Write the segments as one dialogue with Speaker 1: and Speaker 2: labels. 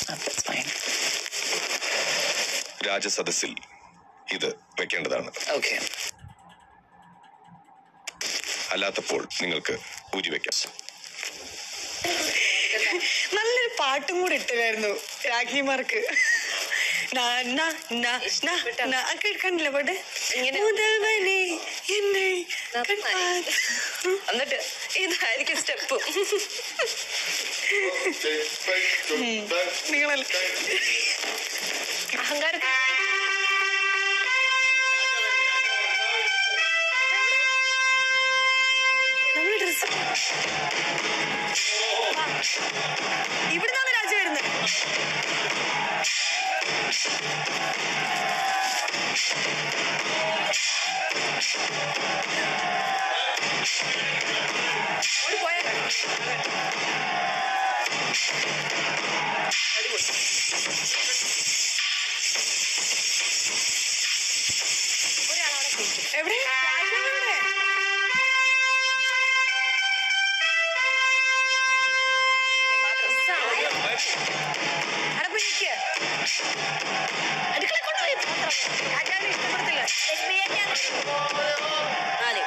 Speaker 1: That's fine.
Speaker 2: രാജസദസ്സിൽ ഇത് വെക്കേണ്ടതാണ്
Speaker 1: Okay.
Speaker 2: അല്ലാത്തപ്പോൾ നിങ്ങൾക്ക് ഊരി വെക്കാം
Speaker 3: നല്ലൊരു പാട്ടും കൂടെ ഇട്ടുകായിരുന്നു രാജ്ഞിമാർക്ക് ന- ന- ന- ന- ന- ഒക്കെ കണ്ടില്ലേ പാട്ട്
Speaker 4: ഇങ്ങനെ-
Speaker 3: മുതൽവനെ എന്നെ
Speaker 4: നന്നായി.
Speaker 3: കൺപാ-
Speaker 4: എന്നിട്ട് ഇതായിരിക്കും സ്റ്റെപ്പ്
Speaker 3: നിങ്ങളല്ലേ
Speaker 4: അഹങ്കാരം
Speaker 3: നമ്മുടെ ഡ്രസ് ഇവിടുന്നാണ് രാജ വരുന്നത്
Speaker 4: ഓടി പോയാ
Speaker 3: എവിടെ രാജാവെവിടെ? അവിടെ പോയി നിൽക്ക്. അടുക്കള കൊണ്ടുപോയി പാത്രം. രാജാവിനെ ഇഷ്ടപ്പെടത്തില്ല.
Speaker 4: നാല്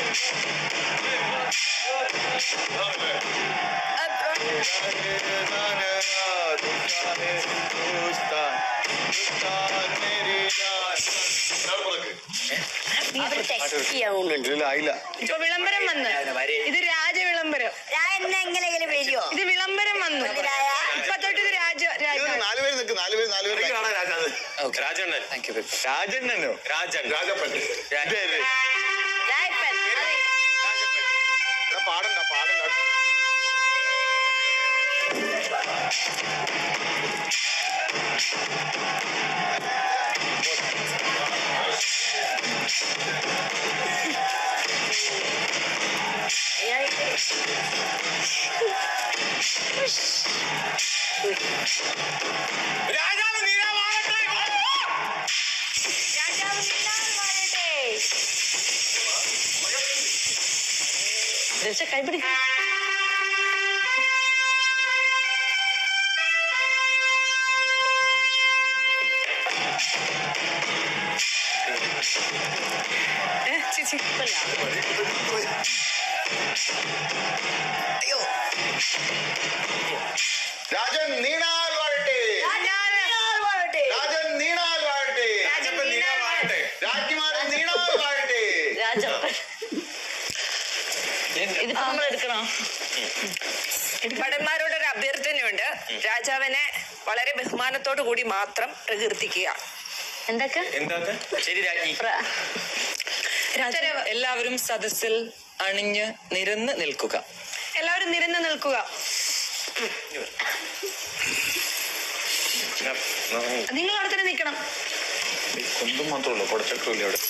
Speaker 5: അവർ ടെക്സ്റ്റ് ചെയ്യാവുന്നു
Speaker 2: ആയില്ല
Speaker 3: ഇപ്പൊ വിളംബരം വന്ന് ഇത് രാജ വിളംബരം
Speaker 5: ഞാൻ എന്നെ എങ്ങനെയെങ്കിലും വരുമോ
Speaker 3: ഇത് വിളംബരം വന്നു
Speaker 5: ഇതിലായ?
Speaker 3: ഇപ്പൊ തൊട്ട് ഇത് രാജ രാജ
Speaker 2: നാലുപേര് നിൽക്ക് നാലുപേര് നാലുപേര്
Speaker 1: Okay.
Speaker 6: രാജണ്ണൻ
Speaker 1: Thank you, Vipin.
Speaker 2: രാജണ്ണനോ
Speaker 6: Rajan
Speaker 2: Rajappan ഇതേത്?
Speaker 5: രായപ്പൻ അതെ
Speaker 2: എടാ, പാടണ്ട പാടണ്ട
Speaker 6: രാജാവ് നീരാവാകട്ടെ
Speaker 5: രാജാവ് നീലാൾ വാഴട്ടെ
Speaker 4: രക്ഷ കൈപിടി
Speaker 3: ഏ, ചേച്ചി
Speaker 2: രാജൻ നീണാൽ വാഴട്ടെ
Speaker 5: രാജാവ് നീലാൾ വാഴട്ടെ
Speaker 2: രാജൻ നീണാൽ വാഴട്ടെ
Speaker 3: രാജൻ നീണാൾ വാഴട്ടെ.
Speaker 2: രാജ്ഞിമാരൻ നീണാൽ വാഴട്ടെ
Speaker 4: രാജപ്പൻ ഇതിപ്പോ നമ്മൾ എടുക്കണോ
Speaker 3: ഭടന്മാരോട് ഒരു അഭ്യർത്ഥനയുണ്ട് രാജാവിനെ വളരെ ബഹുമാനത്തോടു കൂടി മാത്രം പ്രകീർത്തിക്കുക
Speaker 4: എന്തൊക്കെ
Speaker 6: എന്താക്ക്
Speaker 1: ശരി രാജ്ഞി
Speaker 4: പ്ര-
Speaker 3: ഉത്തരവ്.
Speaker 1: എല്ലാവരും സദസ്സിൽ അണിഞ്ഞ് നിരന്ന് നിൽക്കുക
Speaker 3: എല്ലാവരും നിരന്ന് നിൽക്കുക നിങ്ങൾ അവിടെ തന്നെ നിൽക്കണം
Speaker 2: കൊണ്ടും മാത്രമല്ല കുടച്ചക്രമില്ല അവിടെ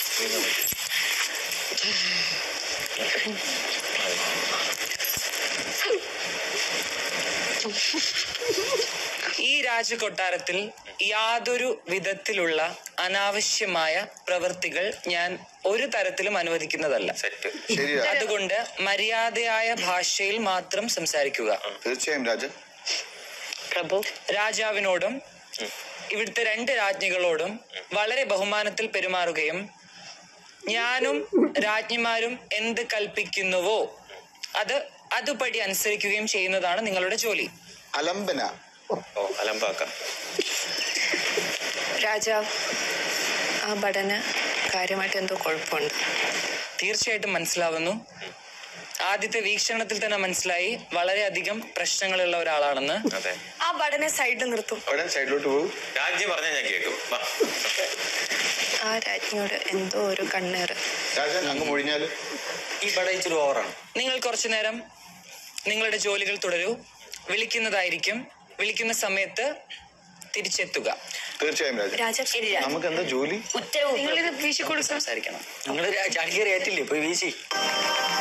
Speaker 1: ഈ രാജകൊട്ടാരത്തിൽ യാതൊരു വിധത്തിലുള്ള അനാവശ്യമായ പ്രവൃത്തികൾ ഞാൻ ഒരു തരത്തിലും അനുവദിക്കുന്നതല്ല
Speaker 6: സെറ്റ്
Speaker 2: ശരിയാ
Speaker 1: അതുകൊണ്ട് മര്യാദയായ ഭാഷയിൽ മാത്രം സംസാരിക്കുക
Speaker 2: തീർച്ചയായും രാജൻ
Speaker 4: പ്രഭു
Speaker 1: രാജാവിനോടും ഇവിടുത്തെ രണ്ട് രാജ്ഞികളോടും വളരെ ബഹുമാനത്തിൽ പെരുമാറുകയും ഞാനും രാജ്ഞിമാരും എന്ത് കൽപ്പിക്കുന്നുവോ അത് അതുപടി അനുസരിക്കുകയും ചെയ്യുന്നതാണ് നിങ്ങളുടെ ജോലി
Speaker 2: അലംബന
Speaker 6: ഓ അലമ്പാക്കാം
Speaker 3: രാജാവ് ആ ഭടന് കാര്യമായിട്ട് എന്തോ കുഴപ്പമുണ്ട്
Speaker 1: തീർച്ചയായിട്ടും മനസ്സിലാവുന്നു ആദ്യത്തെ വീക്ഷണത്തിൽ തന്നെ മനസ്സിലായി വളരെയധികം പ്രശ്നങ്ങളുള്ള ഒരാളാണെന്ന്
Speaker 6: അതെ
Speaker 3: ആ ഭടനെ സൈഡിൽ നിർത്തും
Speaker 2: അവിടെ സൈഡിലോട്ട് പോകും
Speaker 6: രാജ്യം പറഞ്ഞാൽ ഞാൻ കേൾക്കും വാ.
Speaker 3: ആ രാജ്ഞിയോട് എന്തോ ഒരു കണ്ണേറ്
Speaker 2: രാജൻ അങ്ങ് മൊഴിഞ്ഞാല്
Speaker 1: ഈ പട ഇച്ചിരി ഓവറാണ് നിങ്ങൾ കുറച്ചു നേരം നിങ്ങളുടെ ജോലികൾ തുടരൂ വിളിക്കുന്നതായിരിക്കും വിളിക്കുന്ന സമയത്ത് തിരിച്ചെത്തുക
Speaker 2: തീർച്ചയായും രാജൻ
Speaker 3: രാജ
Speaker 4: ശരി രാജ
Speaker 2: നമുക്ക് എന്താ ജോലി
Speaker 5: ഉത്തരവ്
Speaker 3: നിങ്ങളിത് വീശിക്കൊടുക്കുക
Speaker 1: സംസാരിക്കണം
Speaker 7: നിങ്ങള് ചാടിക്കറി ഏറ്റില്ലേ പോയി വീശി